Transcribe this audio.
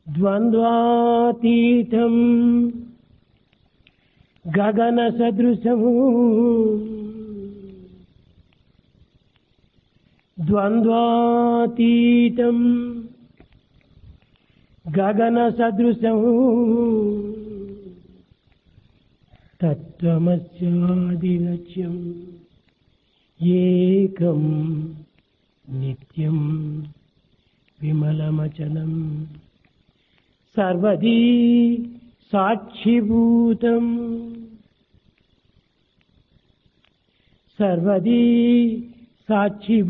ద్వంద్వాతీతం గగన సదృశము ద్వంద్వాతీతం గగన సదృశము తత్వమస్యాదిలక్ష్యం ఏకం నిత్యం విమలమచలం సర్వదీ సాక్షిభూతం సర్వదీ సాక్షి